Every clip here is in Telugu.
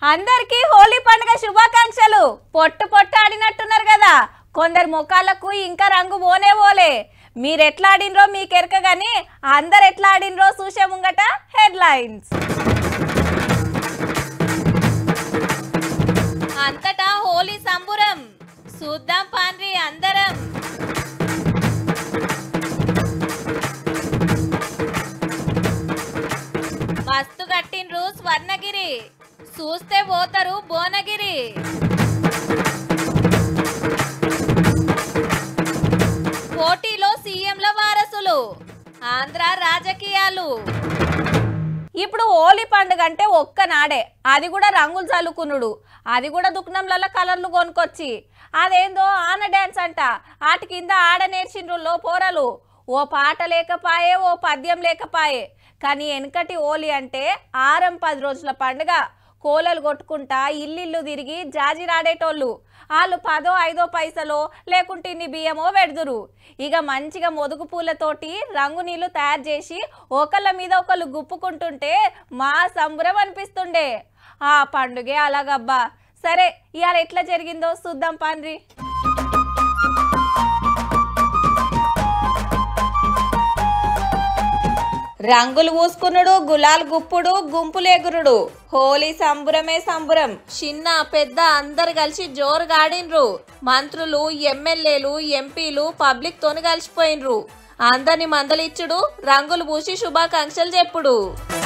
అందరికీ హోలీ పండుగ శుభాకాంక్షలు పొట్టు పొట్టు ఆడినట్టున్నారు కదా కొందరు ముఖాలకు ఇంకా రంగు పోనే పోలే మీరు ఎట్లా ఆడినరో మీకు ఎరక కానీ అందరు ఎట్లా ఆడినరో చూసే ముంగట హెడ్లైన్స్ అంతటా హోలీ సంబురం చూద్దాం పాన్రి అందరం మస్తు కట్టిండ్రు స్వర్ణగిరి చూస్తే పోతారు భువనగిరి పోటీలో సీఎంల వారసులు ఆంధ్ర రాజకీయాలు ఇప్పుడు హోలీ పండుగ అంటే ఒక్కనాడే అది కూడా రంగులు చల్లుకునుడు అది కూడా దుఃఖంలలో కలర్లు కొనుక్కొచ్చి అదేందో ఆన డ్యాన్స్ అంట ఆటి కింద ఆడ నేర్చిండ్రుల్లో పోరలు ఓ పాట లేకపాయే ఓ పద్యం లేకపాయే కానీ వెనకటి హోలీ అంటే ఆరం పది రోజుల పండుగ కోలలు కొట్టుకుంటా ఇల్లిల్లు తిరిగి జాజిరాడేటోళ్ళు వాళ్ళు పదో ఐదో పైసలో లేకుంటే ఇన్ని బియ్యమో పెడుదురు ఇక మంచిగా మొదుగు పూలతోటి రంగు నీళ్లు తయారు చేసి ఒకళ్ళ మీద ఒకళ్ళు గుప్పుకుంటుంటే మా సంబరం అనిపిస్తుండే ఆ పండుగే అలాగబ్బా సరే ఇవాళ ఎట్లా జరిగిందో చూద్దాం పాండ్రి రంగులు పూసుకునుడు గులాల్ గుప్పుడు గుంపులేగురుడు హోలీ సంబురమే సంబురం చిన్న పెద్ద అందరు కలిసి జోరుగా ఆడినరు మంత్రులు ఎమ్మెల్యేలు ఎంపీలు పబ్లిక్ తోని కలిసిపోయినరు అందరిని మందలిచ్చుడు రంగులు పూసి శుభాకాంక్షలు చెప్పుడు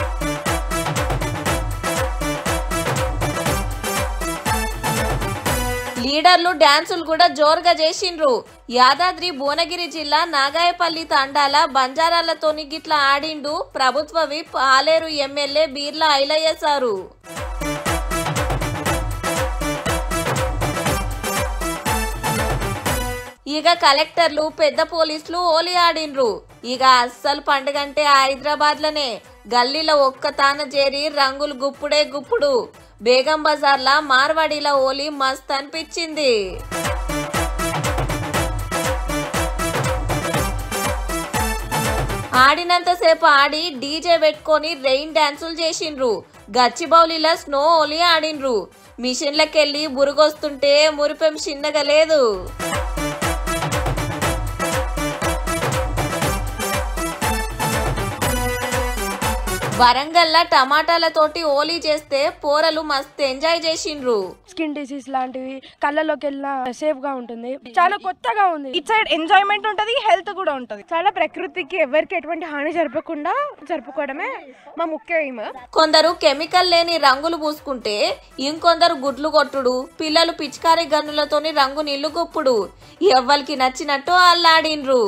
లీడర్లు డాన్సులు కూడా జోరుగా చేసిండ్రు యాదాద్రి భువనగిరి జిల్లా నాగాయపల్లి తండాల బంజారాలతోని గిట్ల ఆడిండు ప్రభుత్వ whip Aler MLA Beerla Ilaiah sir ఇక కలెక్టర్లు పెద్ద పోలీసులు ఓలి ఆడిండ్రు ఇక అస్సలు పండుగ అంటే హైదరాబాద్ లోనే గల్లీలో ఒక్క తాన చేరి రంగులు గుప్పుడే గుప్పుడు బేగం బజార్లా మార్వాడీల ఓలి మస్త్ అనిపించింది ఆడినంతసేపు ఆడి డీజే పెట్టుకొని రెయిన్ డాన్సులు చేసిండ్రు గచ్చిబౌలిలా స్నో ఓలి ఆడిండ్రు మిషన్లకెళ్ళి బురుగొస్తుంటే మురిపెం చిన్నగా లేదు వరంగల్లా టమాటాలతోటి ఓలీ చేస్తే పోరలు మస్తు ఎంజాయ్ చేసిండ్రు స్కిన్ డిసీజ్ లాంటివి కళ్ళలోకి వెళ్ళినా సేఫ్ గా ఉంటుంది చాలా కొత్తగా ఉంది ఇట్ సైడ్ ఎంజాయ్మెంట్ ఉంటది హెల్త్ కూడా ఉంటది చాలా ప్రకృతికి ఎవరికి ఎటువంటి హాని జరపకుండా జరుపుకోవడమే మా ముఖ్య ఎయిమ్ కొందరు కెమికల్ లేని రంగులు పూసుకుంటే ఇంకొందరు గుడ్లు కొట్టుడు పిల్లలు పిచికారీ గన్నులతోని రంగు నీళ్లు గుప్పుడు ఎవ్వరికి నచ్చినట్టు అల్లాడిండ్రు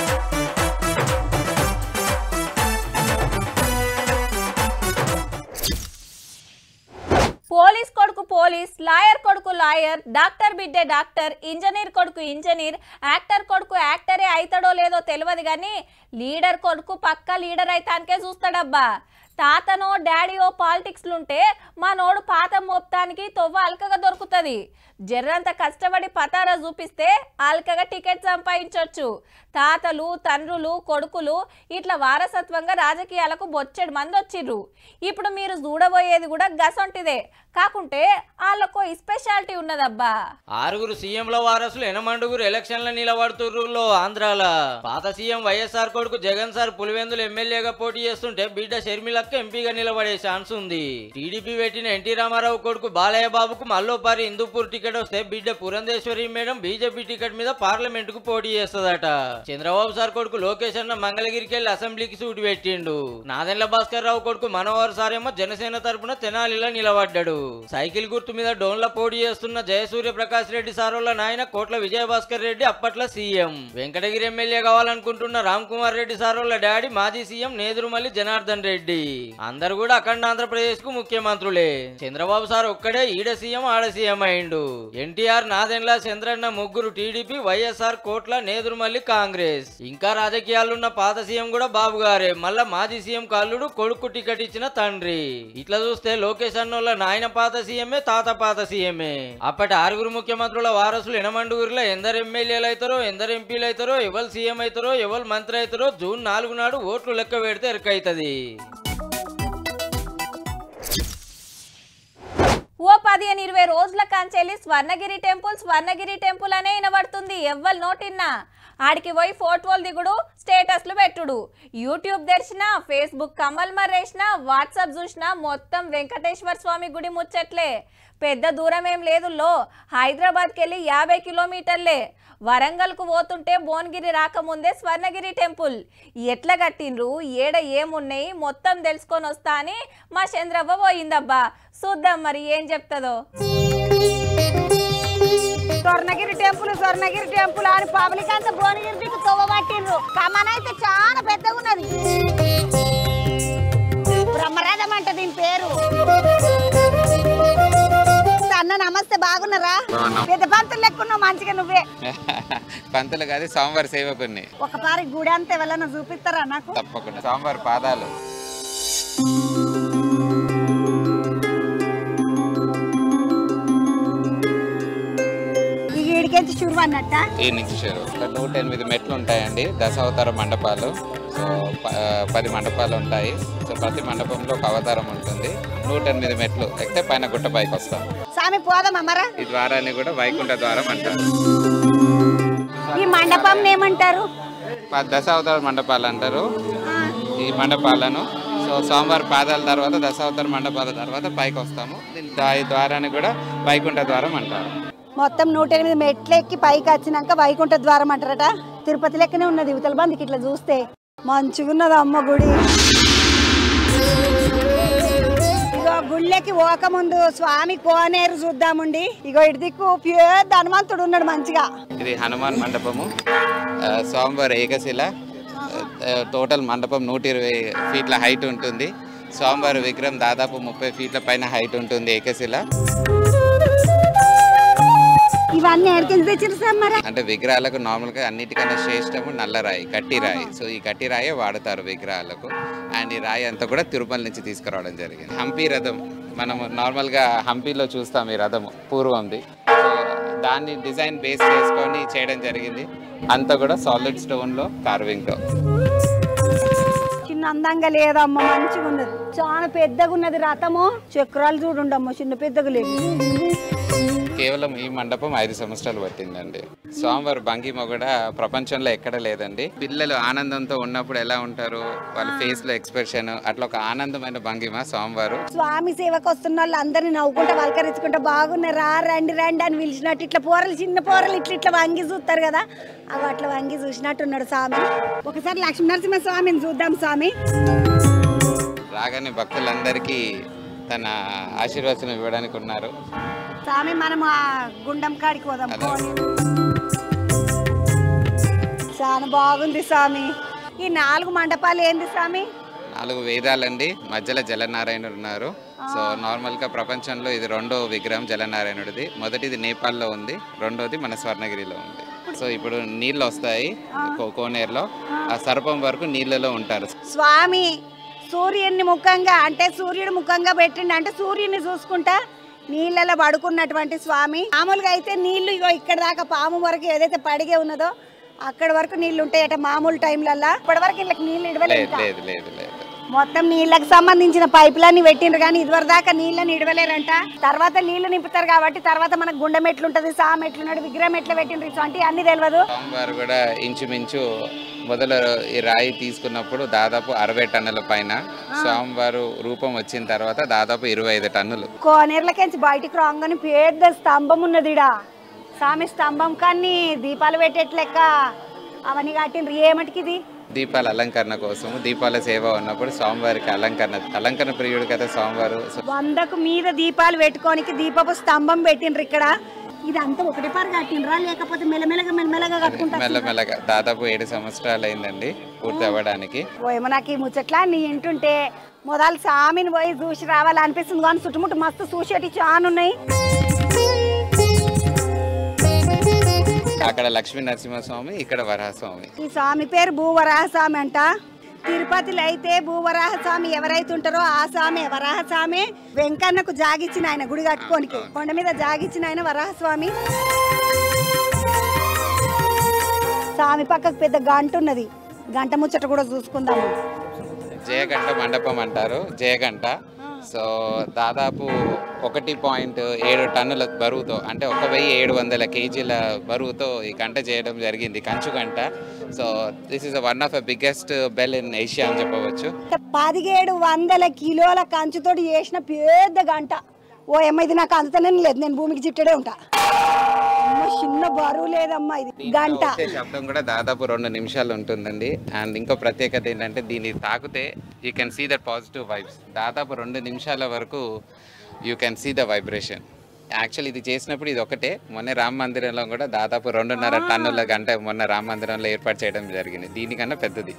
పోలీస్ కొడుకు పోలీస్ లాయర్ కొడుకు లాయర్ డాక్టర్ బిడ్డే డాక్టర్ ఇంజనీర్ కొడుకు ఇంజనీర్ యాక్టర్ కొడుకు యాక్టరే అవుతాడో లేదో తెలియదు కానీ లీడర్ కొడుకు పక్క లీడర్ అయితానికే చూస్తాడబ్బా తాతనో డాడీయో పాలిటిక్స్లుంటే మా నోడు పాతం మోపటానికి తొవ్వ అల్కగా దొరుకుతుంది జర్రంత కష్టపడి పతారా చూపిస్తే అల్కగా టికెట్ సంపాదించవచ్చు తాతలు తండ్రులు కొడుకులు ఇట్లా వారసత్వంగా రాజకీయాలకు బొచ్చెడు మంది వచ్చిర్రు ఇప్పుడు మీరు చూడబోయేది కూడా గసొంటిదే కాకుంటే వాళ్ళకు స్పెషాలిటీ ఉన్నదబ్బా ఆరుగురు సీఎంల వారసులు ఎనమండుగురు ఎలక్షన్ల నిలబడుతుర్రులో ఆంధ్రాల పాత సీఎం వైఎస్ఆర్ కొడుకు జగన్ సార్ పులివెందులు ఎమ్మెల్యేగా పోటీ చేస్తుంటే బిడ్డ షర్మిలక్క ఎంపీగా నిలబడే ఛాన్స్ ఉంది టీడీపీ పెట్టిన ఎన్టీ రామారావు కొడుకు బాలయ్య బాబుకు మల్లోపారి హిందూపూర్ టికెట్ వస్తే బిడ్డ పురంధేశ్వరి మేడం బీజేపీ టికెట్ మీద పార్లమెంట్ కు పోటీ చేస్తుందట చంద్రబాబు సార్ కొడుకు లోకేష్ అన్న మంగళగిరికి వెళ్లి అసెంబ్లీకి సూటి పెట్టిండు నాదెండ్ల భాస్కర్ రావు కొడుకు మనోహర్ సార్ ఏమో జనసేన తరపున తెనాలిలో నిలబడ్డాడు సైకిల్ గుర్తు మీద డోన్ల పోటీ చేస్తున్న జయసూర్య ప్రకాష్ రెడ్డి సారోళ్ళ నాయన కోట్ల విజయభాస్కర్ రెడ్డి అప్పట్లో సీఎం వెంకటగిరి ఎమ్మెల్యే కావాలనుకుంటున్న రామ్ కుమార్ రెడ్డి సారోళ్ళ డాడీ మాజీ సీఎం నేదురుమల్లి జనార్దన్ రెడ్డి అందరు కూడా అఖండ ఆంధ్రప్రదేశ్ కు ముఖ్యమంత్రులే చంద్రబాబు సార్ ఒక్కడే ఈడ సీఎం ఆడ సీఎం అయిండు ఎన్టీఆర్ నాదెండ్ల చంద్రన్న ముగ్గురు టీడీపీ వైఎస్ఆర్ కోట్ల నేదురుమల్లి కాంగ్రెస్ ఇంకా రాజకీయాలున్న పాత సీఎం కూడా బాబు గారే మళ్ళా మాజీ సీఎం కల్లుడు కొడుకు టికెట్ ఇచ్చిన తండ్రి ఇట్లా చూస్తే లోకేష్ అన్నోళ్ళ నాయన పాత సీఎంఏ తాత పాత సీఎంఏ అప్పటి ఆరుగురు ముఖ్యమంత్రుల వారసులు ఎనమండుగురిలో ఎందరు ఎమ్మెల్యేలు అవుతారో ఎందరు ఎంపీలు అవుతారో ఎవరు సీఎం అవుతారో ఎవరు మంత్రి అవుతారో జూన్ నాలుగు నాడు ఓట్లు లెక్క పెడితే ఎరకైతది పదిహేను ఇరవై రోజుల కాంచెల్లి స్వర్ణగిరి టెంపుల్ స్వర్ణగిరి టెంపుల్ అనే వినబడుతుంది ఎవ్వరు నోటిన్నా ఆడికి పోయి ఫోటోలు దిగుడు స్టేటస్లు పెట్టుడు యూట్యూబ్ తెరిచినా ఫేస్బుక్ కమల్ మర్రేసిన వాట్సాప్ చూసినా మొత్తం వెంకటేశ్వర స్వామి గుడి ముచ్చట్లే పెద్ద దూరం ఏం లేదు లో హైదరాబాద్కి వెళ్ళి యాభై కిలోమీటర్లే వరంగల్కు పోతుంటే భువనగిరి రాకముందే స్వర్ణగిరి టెంపుల్ ఎట్లా కట్టిండ్రు ఏడ ఏమున్నాయి మొత్తం తెలుసుకొని వస్తా అని మా చంద్రవ్వ పోయిందబ్బా చూద్దాం మరి ఏం చెప్తుందో స్వర్ణగిరి టెంపుల్ స్వర్ణగిరి టెంపుల్ అని పబ్లిక్ అంతా భువనగిరి దిక్కు తవ్వబట్టిండ్రు కమన్ అయితే చాలా పెద్దగా ఉన్నది బ్రహ్మరథం అంట దీని పేరు అన్న నమస్తే బాగున్నారా పెద్ద పంతులు లెక్కున్నావు మంచిగా నువ్వే పంతులు కాదు సోమవారి సేవకుని ఒకసారి గుడి అంతా ఎవరన్నా చూపిస్తారా నాకు తప్పకుండా సోమవారి పాదాలు ఈ ఈడికెంచి షురు అన్నట్ట ఈ నుంచి షురు. ఇక్కడ నూట ఎనిమిది మెట్లు ఉంటాయండి దశావతార మండపాలు సో ప- పది మండపాలు ఉంటాయి సో ప్రతి మండపంలో ఒక అవతారం ఉంటుంది నూట ఎనిమిది మెట్లు ఎక్కితే పైన గుట్ట పైకి వస్తాం స్వామి పోదామా మరా ఈ ద్వారాన్ని కూడా వైకుంఠ ద్వారం అంటారు ఈ మండపం ఏమంటారు ప- దశావతార మండపాలు అంటారు ఈ మండపాలను సో సోమవారి పాదాల తర్వాత దశావతార మండపాల తర్వాత పైకి వస్తాము దీని దా- ఈ ద్వారాన్ని కూడా వైకుంఠ ద్వారం అంటారు మొత్తం నూట ఎనిమిది మెట్లు ఎక్కి పైకి వచ్చినాక వైకుంఠ ద్వారం అంటారట తిరుపతి లెక్కనే ఉన్నది ఇవతల బందికి ఇట్లా చూస్తే మంచిగున్నది అమ్మ గుడి ఇగో గుళ్ళకి పోకముందు స్వామి కోనేరు చూద్దామండి ఇగో ఇటు దిక్కు పెద్ద హనుమంతుడు ఉన్నాడు మంచిగా ఇది హనుమాన్ మండపము ఆ, స్వామివారి ఏకశిల ఆ, టోటల్ మండపం నూట ఇరవై ఫీట్ల హైట్ ఉంటుంది స్వామివారి విగ్రహం దాదాపు ముప్పై ఫీట్ల పైన హైట్ ఉంటుంది ఏకశిల ఇవన్నీ ఎక్కడికి తెచ్చిన సార్ మరి అంటే విగ్రహాలకు నార్మల్గా అన్నిటికన్నా శ్రేష్టము నల్ల రాయి కట్టి రాయి సో ఈ కట్టి రాయే వాడతారు విగ్రహాలకు అండ్ ఈ రాయి అంతా కూడా తిరుపతి నుంచి తీసుకురావడం జరిగింది హంపి రథం మనము నార్మల్గా హంపీలో చూస్తాం ఈ రథము పూర్వంది సో దాన్ని డిజైన్ బేస్ చేసుకొని చేయడం జరిగింది అంతా కూడా సాలిడ్ స్టోన్లో కార్వింగ్తో చిన్న అందంగా లేదమ్మ మంచిగా ఉన్నది చాలా పెద్దగా ఉన్నది రథము చక్రాలు చూడుండమ్మ చిన్న పెద్దగా లేదు కేవలం ఈ మండపం ఐదు సంవత్సరాలు పట్టిందండి స్వామివారి భంగిమ కూడా ప్రపంచంలో ఎక్కడ లేదండి పిల్లలు ఆనందంతో ఉన్నప్పుడు ఎలా ఉంటారు వాళ్ళ ఫేస్ లో ఎక్స్ప్రెషన్ అట్లా ఒక ఆనందమైన భంగిమ స్వామివారు స్వామి సేవకు వస్తున్న వాళ్ళు అందరిని నవ్వుకుంటా పలకరించుకుంటా బాగున్నారు రా రండి రండి అని పిలిచినట్టు ఇట్లా పోరలు చిన్న పోరలు ఇట్లా ఇట్లా వంగి చూస్తారు కదా అవి అట్లా వంగి చూసినట్టున్నాడు స్వామి ఒకసారి లక్ష్మీ నరసింహ స్వామిని చూద్దాం స్వామి రాగానే భక్తులందరికీ తన ఆశీర్వచనం ఇవ్వడానికి ఉన్నారు స్వామి మనం ఆ గుండం కాడికి పోదాం పోనీ. చాలా బాగుంది స్వామి ఈ నాలుగు మండపాలు ఏంది స్వామి నాలుగు వేదాలండి మధ్యలో జలనారాయణుడు ఉన్నారు సో నార్మల్గా ప్రపంచంలో ఇది రెండో విగ్రహం జలనారాయణుడిది మొదటిది నేపాల్లో ఉంది రెండోది మన స్వర్ణగిరిలో ఉంది సో ఇప్పుడు నీళ్ళు వస్తాయి కో- కోనేరులో ఆ సర్పం వరకు నీళ్ళలో ఉంటారు స్వామి సూర్యుని ముఖంగా అంటే సూర్యుడు ముఖంగా పెట్టిండు అంటే సూర్యుని చూసుకుంటా నీళ్ళలో పడుకున్నటువంటి స్వామి మామూలుగా అయితే నీళ్లు ఇగో ఇక్కడ దాకా పాము వరకు ఏదైతే పడిగే ఉన్నదో అక్కడ వరకు నీళ్లు ఉంటాయట మామూలు టైంలల్లా ఇప్పటి వరకు ఇళ్ళకి నీళ్లు లేదు ఇడవలేదు లేదు లేదు లేదు మొత్తం నీళ్ళకి సంబంధించిన పైపులన్నీ పెట్టిండ్రు కానీ ఇదివరకు దాకా నీళ్ళని ఇడవలేరంట తర్వాత నీళ్లు నింపుతారు కాబట్టి తర్వాత మనకు గుండె మెట్లు ఉంటుంది సా మెట్లు ఉన్నది విగ్రహం ఎట్లా పెట్టిండ్రు ఇటువంటి అన్ని తెలియదు స్వామివారు కూడా ఇంచుమించు మొదలు ఈ రాయి తీసుకున్నప్పుడు దాదాపు అరవై టన్నుల పైన స్వామివారు రూపం వచ్చిన తర్వాత దాదాపు ఇరవై ఐదు టన్నులు కోనేర్లకెంచి బయటికి రాగానే పెద్ద స్తంభం ఉన్నది ఈడ స్వామి స్తంభం కానీ దీపాలు పెట్టేట్ లెక్క అవన్నీ కట్టిండ్రు ఏమటికి ఇది దీపాల అలంకరణ కోసం దీపాల సేవ ఉన్నప్పుడు స్వామివారికి అలంకరణ అలంకరణ ప్రియుడు కదా స్వామివారు సో వందకు మీద దీపాలు పెట్టుకోనికి దీపపు స్తంభం పెట్టిండ్రు ఇక్కడ ఇదంతా ఒకటి పారు కట్టిండ్రా లేకపోతే మెల్లమెల్లగా మెల్లమెల్లగా కట్టుకుంటారు మెల్లమెల్లగా దాదాపు ఏడు సంవత్సరాలు అయిందండి పూర్తి అవ్వడానికి ఏమో నాకు ఈ ముచ్చట్లా నీ ఇంటుంటే మొదలు సామిని పోయి చూసి రావాలనిపిస్తుంది కానీ చుట్టుముట్టు మస్తు చూసేటి చాలా ఉన్నాయి అక్కడ లక్ష్మీ నరసింహస్వామి ఇక్కడ వరహస్వామి ఈ స్వామి పేరు భూవరాహ స్వామి అంట తిరుపతిలో అయితే భూవరాహ స్వామి ఎవరైతే ఉంటారో ఆ స్వామి వరాహ స్వామి వెంకన్నకు జాగిచ్చిన ఆయన గుడి కట్టుకోనికి కొండ మీద జాగిచ్చిన ఆయన వరాహ స్వామి స్వామి పక్కకు పెద్ద గంట ఉన్నది గంట ముచ్చట కూడా చూసుకుందాము జయగంట మండపం అంటారు జయగంట సో దాదాపు ఒకటి పాయింట్ ఏడు టన్నుల బరువుతో అంటే ఒక వెయ్యి ఏడు వందల కేజీల బరువుతో ఈ గంట చేయడం జరిగింది కంచు గంట so this is one of the biggest bell in Asia అని చెప్పవచ్చు పదిహేడు వందల కిలోల కంచుతోటి చేసిన పెద్ద గంట ఓ అమ్మ ఇది నాకు అందుతనే లేదు నేను భూమికి చిట్టడే ఉంటా అమ్మ, చిన్న బరువు లేదమ్మా ఇది గంట వచ్చే శబ్దం కూడా దాదాపు రెండు నిమిషాలు ఉంటుందండి అండ్ ఇంకో ప్రత్యేకత ఏంటంటే దీన్ని తాకితే you can see the positive vibes దాదాపు రెండు నిమిషాల వరకు you can see the vibration actual ఇది చేసినప్పుడు ఇది ఒకటే మొన్న రామ మందిరంలో కూడా దాదాపు రెండున్నర టన్నుల గంట మొన్న రామ మందిరంలో ఏర్పాటు చేయడం జరిగింది దీనికన్నా పెద్దది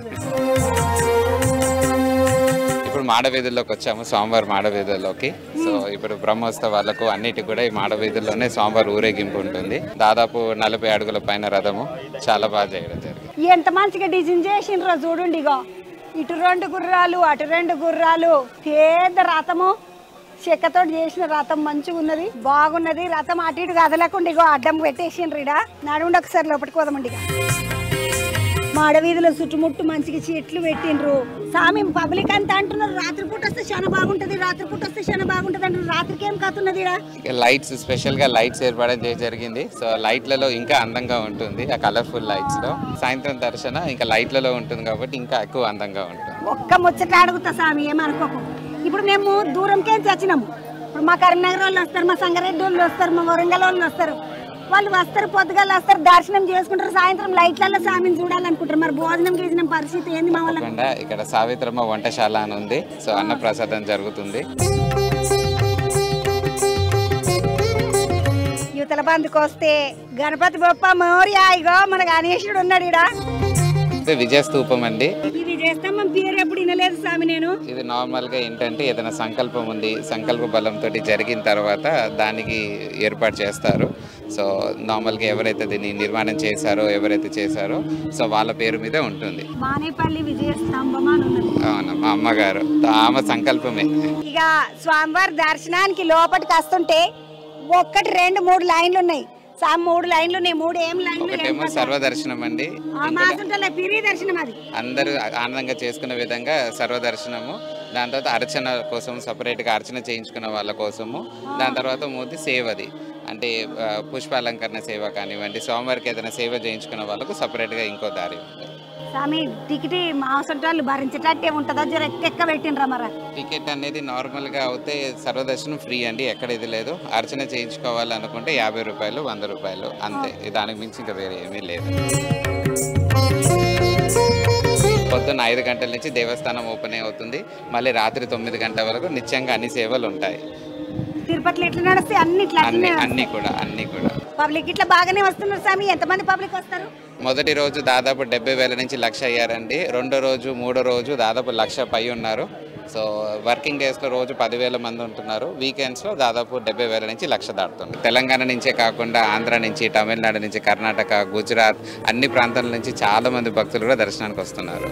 ఇప్పుడు మాడవీధుల్లోకి వచ్చాము స్వామివారి మాడవీధుల్లోకి సో ఇప్పుడు బ్రహ్మోత్సవాలకు అన్నిటికి కూడా ఈ మాడవీధుల్లోనే స్వామివారి ఊరేగింపు ఉంటుంది దాదాపు నలభై అడుగుల పైన రథము చాలా బాగా చేయడం జరిగింది ఎంత మంచిగా డిజైన్ చేసిండ్రో చూడండి ఇగో ఇటు రెండు గుర్రాలు అటు రెండు గుర్రాలు పెద్ద రథము చెక్కతో చేసిన రథం మంచిగా ఉన్నది బాగున్నది రథం అటు ఇటు కదలకుండా ఇగో అడ్డం పెట్టేసిండ్రు ఇడ నడుండి ఒకసారి లోపలికి పోదామండి ఇక మా అడవీధిలో చుట్టుముట్టు మంచిగా చెట్లు పెట్టిండ్రు సామి పబ్లిక్ అంతా అంటున్నారు రాత్రిపూట వస్తే చాలా బాగుంటది రాత్రిపూట వస్తే చాలా బాగుంటది అంటారు రాత్రికి ఏం కతున్నది ఇడ ఇక లైట్స్ స్పెషల్ గా లైట్స్ ఏర్పడడం చే- జరిగింది సో లైట్లలో ఇంకా అందంగా ఉంటుంది ఆ కలర్ఫుల్ లైట్స్ లో సాయంత్రం దర్శన ఇంకా లైట్లలో ఉంటుంది కాబట్టి ఇంకా ఎక్కువ అందంగా ఉంటుంది ఒక్క ముచ్చట అడుగుతా స్వామి ఏమనుకోకు ఇప్పుడు మేము దూరంకే వచ్చినాము ఇప్పుడు మా కరీంనగర్ వాళ్ళు వస్తారు మా సంగారెడ్డి వాళ్ళు వస్తారు మా వరంగల్ వాళ్ళు వస్తారు వాళ్ళు వస్తారు పొద్దుగాల వస్తారు దర్శనం చేసుకుంటారు సాయంత్రం లైట్లలో స్వామిని చూడాలనుకుంటారు మరి భోజనం చేసిన పరిస్థితి ఏంది మా వాళ్ళకి కాకుండా ఇక్కడ సావిత్రమ్మ వంటశాల అని ఉంది సో అన్నప్రసాదం జరుగుతుంది యువతల బంధుకు వస్తే గణపతి బొప్ప మౌర్య ఇగో మన గణేశుడు ఉన్నాడు ఇడ ఇది విజయ స్తూపం అండి ఇది చేస్తాం మన పేరు ఎప్పుడు వినలేదు స్వామి నేను ఇది నార్మల్ గా ఏంటంటే ఏదైనా సంకల్పం ఉంది సంకల్ప బలంతో జరిగిన తర్వాత దానికి ఏర్పాటు చేస్తారు సో నార్మల్ గా ఎవరైతే దీన్ని నిర్మాణం చేశారో ఎవరైతే చేశారో సో వాళ్ళ పేరు మీద ఉంటుంది మానేపల్లి విజయ స్తంభం అని ఉన్నది అవును మా అమ్మగారు ఆమె సంకల్పమే ఇక స్వామివారి దర్శనానికి లోపలికి వస్తుంటే ఒక్కటి రెండు మూడు లైన్లు ఉన్నాయి స్వామి మూడు లైన్లు ఉన్నాయి మూడు ఏం లైన్లు ఏం ఒకటేమో కథ? సర్వదర్శనం అండి ఆ మాసుంటలే పిరి దర్శనం అది అందరూ ఆనందంగా చేసుకునే విధంగా సర్వదర్శనము దాని తర్వాత అర్చన కోసం సపరేట్గా అర్చన చేయించుకున్న వాళ్ళ కోసము దాని తర్వాత మూతి సేవది అంటే ఆ, పుష్పాలంకరణ సేవ కానివ్వండి స్వామివారికి ఏదైనా సేవ చేయించుకున్న వాళ్ళకు సపరేట్గా ఇంకో దారి ఉంది స్వామి టికెట్ మాసుంటాలు భరించేటట్టే ఉంటుందా జర ఎక్క పెట్టిండ్రా మరి టికెట్ అనేది నార్మల్గా అవుతే సర్వదర్శనం ఫ్రీ అండి ఎక్కడ ఇది లేదు అర్చన చేయించుకోవాలనుకుంటే యాభై రూపాయలు వంద రూపాయలు అంతే దానికి మించి ఇంకా వేరే ఏమీ లేదు పొద్దున్న ఐదు గంటల నుంచి దేవస్థానం ఓపెన్ అవుతుంది మళ్ళీ రాత్రి తొమ్మిది గంటల వరకు నిత్యంగా అన్ని సేవలు ఉంటాయి తిరుపతిలో ఎట్లా నడిస్తే అన్ని ఇట్లా అన్ని అన్ని కూడా అన్ని కూడా పబ్లిక్ ఇట్లా బాగానే వస్తున్నారు స్వామి ఎంతమంది పబ్లిక్ వస్తారు మొదటి రోజు దాదాపు డెబ్బై వేల నుంచి లక్ష అయ్యారండి రెండో రోజు మూడో రోజు దాదాపు లక్ష పై ఉన్నారు సో వర్కింగ్ డేస్లో రోజు పదివేల మంది ఉంటున్నారు వీకెండ్స్లో దాదాపు డెబ్బై వేల నుంచి లక్ష దాటుతుంది తెలంగాణ నుంచే కాకుండా ఆంధ్ర నుంచి తమిళనాడు నుంచి కర్ణాటక గుజరాత్ అన్ని ప్రాంతాల నుంచి చాలా మంది భక్తులు కూడా దర్శనానికి వస్తున్నారు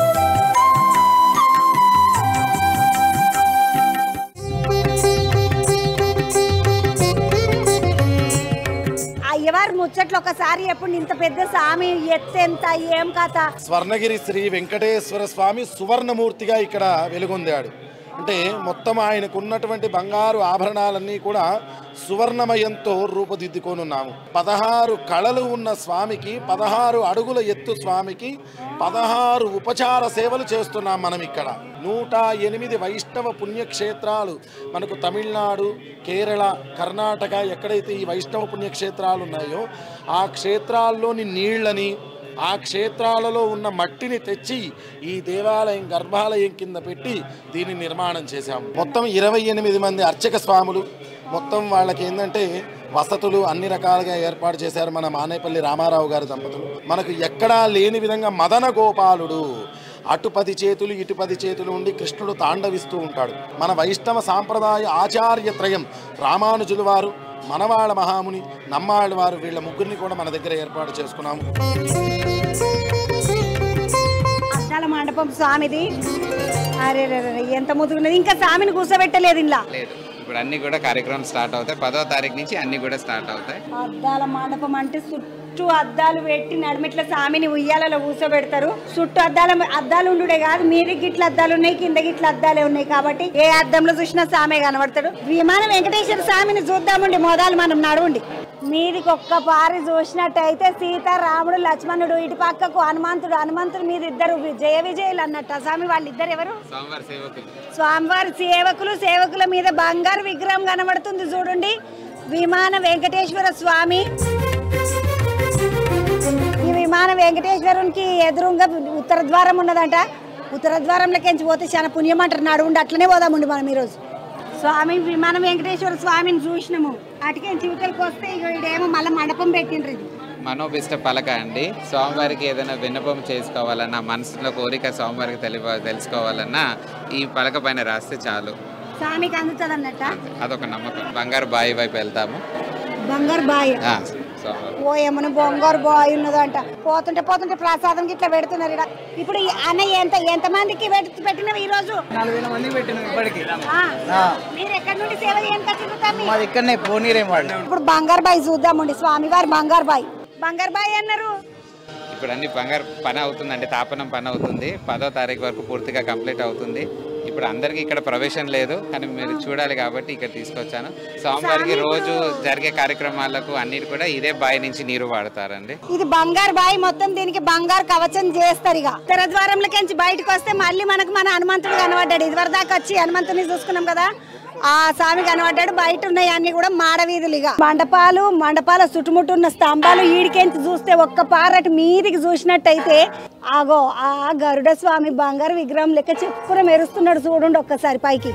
అయ్యవారు ముచ్చట్లు ఒకసారి ఎప్పుడు ఇంత పెద్ద స్వామి ఎత్తెంత ఏం కథ స్వర్ణగిరి శ్రీ వెంకటేశ్వర స్వామి సువర్ణమూర్తిగా ఇక్కడ వెలుగొందాడు అంటే మొత్తం ఆయనకు ఉన్నటువంటి బంగారు ఆభరణాలన్నీ కూడా సువర్ణమయంతో రూపుదిద్దుకొనున్నాము పదహారు కళలు ఉన్న స్వామికి పదహారు అడుగుల ఎత్తు స్వామికి పదహారు ఉపచార సేవలు చేస్తున్నాం మనం ఇక్కడ నూట ఎనిమిది వైష్ణవ పుణ్యక్షేత్రాలు మనకు తమిళనాడు కేరళ కర్ణాటక ఎక్కడైతే ఈ వైష్ణవ పుణ్యక్షేత్రాలు ఉన్నాయో ఆ క్షేత్రాల్లోని నీళ్ళని ఆ క్షేత్రాలలో ఉన్న మట్టిని తెచ్చి ఈ దేవాలయం గర్భాలయం కింద పెట్టి దీన్ని నిర్మాణం చేశాము మొత్తం ఇరవై ఎనిమిది మంది అర్చక స్వాములు మొత్తం వాళ్ళకి ఏంటంటే వసతులు అన్ని రకాలుగా ఏర్పాటు చేశారు మన మానేపల్లి రామారావు గారి దంపతులు మనకు ఎక్కడా లేని విధంగా మదన గోపాలుడు అటు పది చేతులు ఇటు పది చేతులు ఉండి కృష్ణుడు తాండవిస్తూ ఉంటాడు మన వైష్ణవ సాంప్రదాయ ఆచార్యత్రయం రామానుజుల వారు మనవాళ్ళ మహాముని నమ్మాళ్ళ వారు వీళ్ళ ముగ్గురిని కూడా మన దగ్గర ఏర్పాటు చేసుకున్నాము అద్దాల మండపం స్వామిది అరే రే రే, ఎంత ముదుగున్నది ఇంకా స్వామిని కూర్చోబెట్టలేదు ఇలా లేదు ఇప్పుడు అన్ని కూడా కార్యక్రమం స్టార్ట్ అవుతాయి పదో తారీఖు నుంచి అన్ని కూడా స్టార్ట్ అవుతాయి అద్దాల మండపం అంటే చుట్టూ చుట్టూ అద్దాలు పెట్టి నడిమిట్ల సామిని ఉయ్యాలలో కూర్చోబెడతారు చుట్టూ అద్దాల అద్దాలు ఉండుడే కాదు మీది గిట్ల అద్దాలు ఉన్నాయి కింద గిట్ల అద్దాలే ఉన్నాయి కాబట్టి ఏ అద్దంలో చూసినా సామే కనబడతాడు విమానం వెంకటేశ్వర స్వామిని చూద్దామండి మొదలు మనం నడవండి మీదికి ఒక్క పారి చూసినట్టయితే సీత రాముడు లక్ష్మణుడు ఇటు పక్కకు హనుమంతుడు హనుమంతుడు మీద ఇద్దరు వి- జయ విజయులు అన్నట్టు ఆ స్వామి వాళ్ళిద్దరు ఎవరు సోమవారం సేవకులు స్వామివారి సేవకులు సేవకుల మీద బంగారు విగ్రహం కనబడుతుంది చూడండి విమాన వెంకటేశ్వర స్వామి ఈ విమాన వెంకటేశ్వరునికి ఎదురుగా ఉత్తర ద్వారం ఉన్నదంట ఉత్తర ద్వారంలోకి పోతే చాలా పుణ్యం అంటారు నడువుండి అట్లనే పోదామండి మనం ఈరోజు స్వామి విమాన వెంకటేశ్వర స్వామిని చూసినాము అటుకే చివతలకు వస్తే ఇగో ఇడేమో మళ్ళీ మండపం పెట్టిండ్రు ఇది మనోభిష్ట పలక అండి స్వామివారికి ఏదైనా విన్నపం చేసుకోవాలన్నా మనసులో కోరిక స్వామివారికి తెలి తెలుసుకోవాలన్నా ఈ పలక పైన రాస్తే చాలు స్వామికి అందుతుంది అన్నట్ట అదొక నమ్మకం బంగారు బావి వైపు వెళ్తాము బంగారు బాయ్ ఆ, స్వామివారి ఓ ఏమన్నా బొంగారు బాయ్ ఉన్నదంట పోతుంటే పోతుంటే ప్రసాదం ఇట్లా పెడుతున్నారు ఈడ. ఇప్పుడు ఈ అన్న ఎంత ఎంత మందికి పెట్టి పెట్టినవి ఈ రోజు నాలుగు వేల మందికి పెట్టినాం ఇప్పటికి ఆ, మీరు ఎక్కడి నుండి సేవ చేయడానికి వచ్చిర్రు తమ్మి? మాది ఇక్కడనే పోనీరేం వాళ్ళు ఇప్పుడు బంగారు బాయ్ చూద్దామండి స్వామివారి బంగారు బాయ్ బంగారు బాయ్ అన్నారు ఇప్పుడు అన్ని బంగారు పని అవుతుందండి తాపనం పని అవుతుంది పదో తారీఖు వరకు పూర్తిగా కంప్లీట్ అవుతుంది ఇప్పుడు అందరికీ ఇక్కడ ప్రవేశం లేదు కానీ మీరు చూడాలి కాబట్టి ఇక్కడ తీసుకొచ్చాను స్వామివారికి రోజు జరిగే కార్యక్రమాలకు అన్నిటి కూడా ఇదే బావి నుంచి నీరు వాడతారండి ఇది బంగారు బాయ్ మొత్తం దీనికి బంగారు కవచం చేస్తారు ఇక తెర ద్వారంలోకి బయటకు వస్తే మళ్ళీ మనకు మన హనుమంతుడు కనబడ్డాడు ఇదివరకు దాకా వచ్చి హనుమంతుని చూసుకున్నాం కదా ఆ స్వామి కనబడ్డాడు బయట ఉన్నాయి అన్ని కూడా మాడవీధులు ఇక మండపాలు మండపాల చుట్టుముట్టు ఉన్న స్తంభాలు ఈడికెంచి చూస్తే ఒక్క పారటి మీదికి చూసినట్టయితే ఆగో ఆ గరుడ స్వామి బంగారు విగ్రహం లెక్క చెప్పుకుని మెరుస్తున్నాడు చూడండి ఒక్కసారి పైకి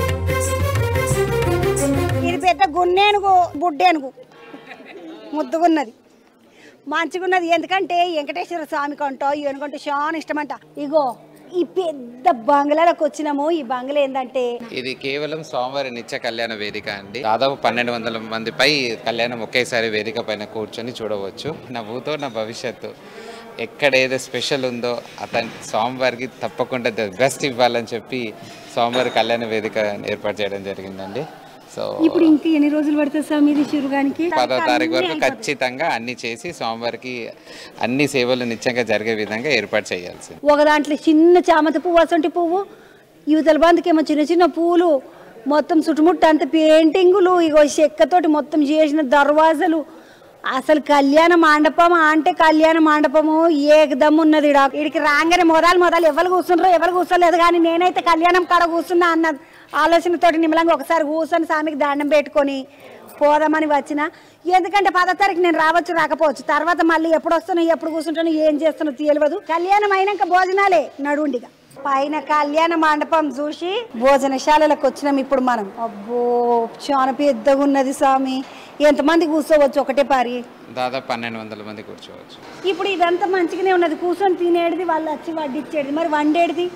ఇది పెద్ద గున్నేనుగు బుడ్డేనుగు ముద్దుగున్నది మంచిగున్నది ఎందుకంటే వెంకటేశ్వర స్వామి కంటో ఏనుకంటే చాలా ఇష్టమంట ఇగో ఈ పెద్ద బంగ్లాలకు వచ్చినాము ఈ బంగ్లా ఏంటంటే ఇది కేవలం స్వామివారి నిత్య కళ్యాణ వేదిక అండి దాదాపు పన్నెండు వందల మంది పై కళ్యాణం ఒకేసారి వేదిక పైన కూర్చొని చూడవచ్చు నా భూతో నా భవిష్యత్తు ఎక్కడ ఏదో స్పెషల్ ఉందో అతని స్వామివారికి తప్పకుండా ద బెస్ట్ ఇవ్వాలని చెప్పి స్వామివారి కళ్యాణ వేదిక ఏర్పాటు చేయడం జరిగిందండి సో ఇప్పుడు ఇంకా ఎన్ని రోజులు పడుతుంది స్వామి ఇది శిరుగానికి పదో తారీఖు వరకు ఖచ్చితంగా అన్ని చేసి స్వామివారికి అన్ని సేవలు నిత్యంగా జరిగే విధంగా ఏర్పాటు చేయాల్సింది ఒక దాంట్లో చిన్న చామంతి పువ్వు అసంటి పువ్వు యువతల బంధుకేమో చిన్న చిన్న పువ్వులు మొత్తం చుట్టుముట్టు అంత పెయింటింగులు ఇగో చెక్కతోటి మొత్తం చేసిన దర్వాజలు అసలు కళ్యాణ మండపం అంటే కళ్యాణ మండపము ఏకదమ్ ఉన్నది ఈడ ఇడికి రాగానే మొదలు మొదలు ఎవరు కూర్చుండ్రో ఎవరు కూర్చోలేదు కానీ నేనైతే కళ్యాణం కాడ కూర్చున్నా అన్న ఆలోచనతోటి నిమ్మలంగా ఒకసారి కూర్చొని స్వామికి దండం పెట్టుకొని పోదామని వచ్చిన ఎందుకంటే పదో తారీఖు నేను రావచ్చు రాకపోవచ్చు తర్వాత మళ్ళీ ఎప్పుడు వస్తానో ఎప్పుడు కూర్చుంటానో ఏం చేస్తానో తెలియదు కళ్యాణం అయినాక భోజనాలే నడుండిగా పైన కళ్యాణ మండపం చూసి భోజనశాలలకు వచ్చినాం ఇప్పుడు మనం అబ్బో చాలా పెద్దగా ఉన్నది స్వామి ఎంతమంది కూర్చోవచ్చు ఒకటే పారి దాదాపు పన్నెండు వందల మంది కూర్చోవచ్చు ఇప్పుడు ఇదంతా మంచిగానే ఉన్నది కూర్చొని తినేటిది వాళ్ళు వచ్చి వడ్డిచ్చేది మరి వండేటిది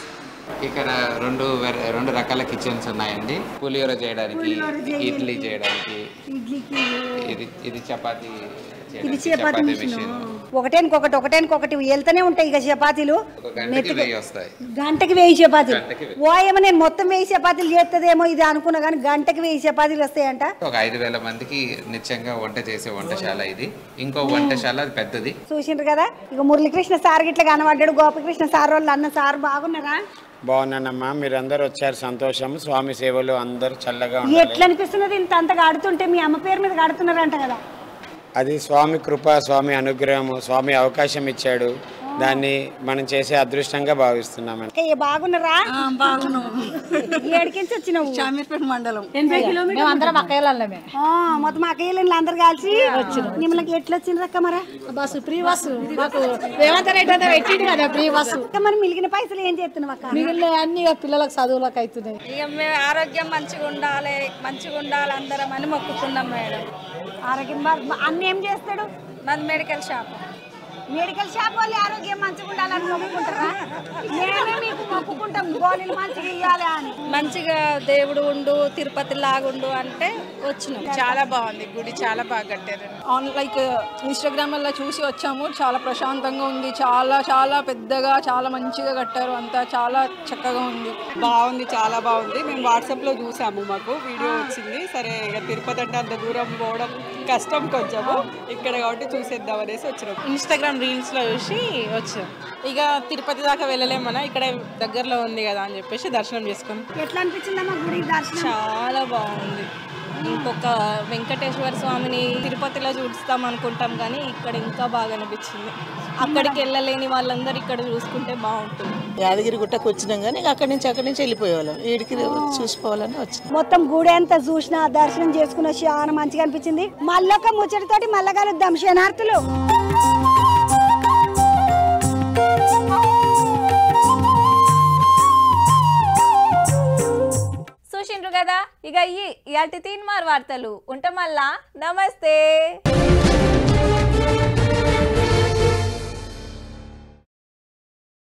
ఇక్కడ రెండు వెర- రెండు రకాల కిచెన్స్ ఉన్నాయండి పులిహోర చేయడానికి ఇడ్లీ చేయడానికి ఇడ్లీకి ఇది ఇది చపాతి ఇది చేయడానికి చపాతీ చపాతీ మిషన్ మిషన్ ఒకటేనికొకటి ఒకటేనికొకటి వెళ్తూనే ఉంటాయి ఇక చపాతీలు ఒక గంటకి వెయ్యి వస్తాయి గంటకి వెయ్యి చపాతీలు గంటకి వెయ్యి. ఓ ఏమో నేను మొత్తం వెయ్యి చపాతీలు చేస్తుందేమో ఇది అనుకున్నా కానీ గంటకి వెయ్యి చపాతీలు వస్తాయంట ఒక ఐదు వేల మందికి నిత్యంగా వంట చేసే వంటశాల ఇది ఇంకో వంటశాల అది పెద్దది చూసిండ్రు కదా ఇక మురళీకృష్ణ సార్ గిట్ల కనబడ్డాడు గోపకృష్ణ సార్ వాళ్ళు అన్న సార్ బాగున్నారా బాగున్నానమ్మా మీరందరూ వచ్చారు సంతోషం స్వామి సేవలు అందరూ చల్లగా ఉండాలి ఎట్లా అనిపిస్తున్నది ఇంత అంతగా ఆడుతుంటే మీ అమ్మ పేరు మీద ఆడుతున్నారంట కదా అది స్వామి కృప స్వామి అనుగ్రహము స్వామి అవకాశం ఇచ్చాడు దాన్ని మనం చేసే అదృష్టంగా భావిస్తున్నామండి ఏ బాగున్నారా ఏడికించి వచ్చినావు షామీర్పేట మండలం ఎనభై కిలోమీటర్లు అందరం అక్కయ్యలమే ఆ, మొత్తం అక్కయ్యలు అందరు కలిసి మిమ్మల్ని ఎట్లా వచ్చిండ్రు అక్క మరి బస్సు ఫ్రీ బస్సు మాకు రేవంత్ రెడ్డి అంటే పెట్టిండు కదా ఫ్రీ బస్సు అక్క మరి మిగిలిన పైసలు ఏం చేస్తున్నావు అక్క మిగిలిన అన్ని ఇక పిల్లలకు చదువులకు అవుతున్నాయి ఇక మేము ఆరోగ్యం మంచిగా ఉండాలి మంచిగా ఉండాలి అందరం అని మొక్కుకున్నాం మేడం ఆరోగ్యం బా- అన్న ఏం చేస్తాడు మాది మెడికల్ షాప్ మెడికల్ షాప్ వాళ్ళు ఆరోగ్యం మంచిగా ఉండాలని మొక్కుకుంటారా మేమే మీకు మొక్కుకుంటాం గోళీలు మంచిగా ఇవ్వాలి అని మంచిగా దేవుడు ఉండు తిరుపతి లాగుండు అంటే వచ్చినాం చాలా బాగుంది గుడి చాలా బాగా కట్టారు ఆన్ లైక్ ఇన్స్టాగ్రామ్ వల్ల చూసి వచ్చాము చాలా ప్రశాంతంగా ఉంది చాలా చాలా పెద్దగా చాలా మంచిగా కట్టారు అంతా చాలా చక్కగా ఉంది బాగుంది చాలా బాగుంది మేము వాట్సాప్లో చూసాము మాకు వీడియో వచ్చింది సరే ఇక తిరుపతి అంటే అంత దూరం పోవడం కష్టం కొంచెము ఇక్కడ కాబట్టి చూసేద్దాం అనేసి వచ్చినాం ఇన్స్టాగ్రామ్ రీల్స్ లో చూసి వచ్చాం ఇక తిరుపతి దాకా వెళ్ళలేమన్నా ఇక్కడ దగ్గరలో ఉంది కదా అని చెప్పేసి దర్శనం చేసుకుని ఎట్లా అనిపించిందమ్మా గుడి దర్శనం చాలా బాగుంది ఇంకొక వెంకటేశ్వర స్వామిని తిరుపతిలో చూస్తాం అనుకుంటాం కానీ ఇక్కడ ఇంకా బాగా అనిపించింది అక్కడికి వెళ్ళలేని వాళ్ళందరూ ఇక్కడ చూసుకుంటే బాగుంటుంది యాదగిరి గుట్టకు వచ్చినాం కానీ ఇక అక్కడి నుంచి అక్కడి నుంచి వెళ్ళిపోయేవాళ్ళం ఈడికి చూసుకోవాలని వచ్చినాం మొత్తం గుడి అంతా చూసిన దర్శనం చేసుకున్న చాలా మంచిగా అనిపించింది మళ్ళొక ముచ్చటితోటి మళ్ళా కలుద్దాం శనార్థులు చూసిండ్రు కదా ఇక ఇయ్యి ఇయాటి తీన్మార్ వార్తలు ఉంట మళ్ళా నమస్తే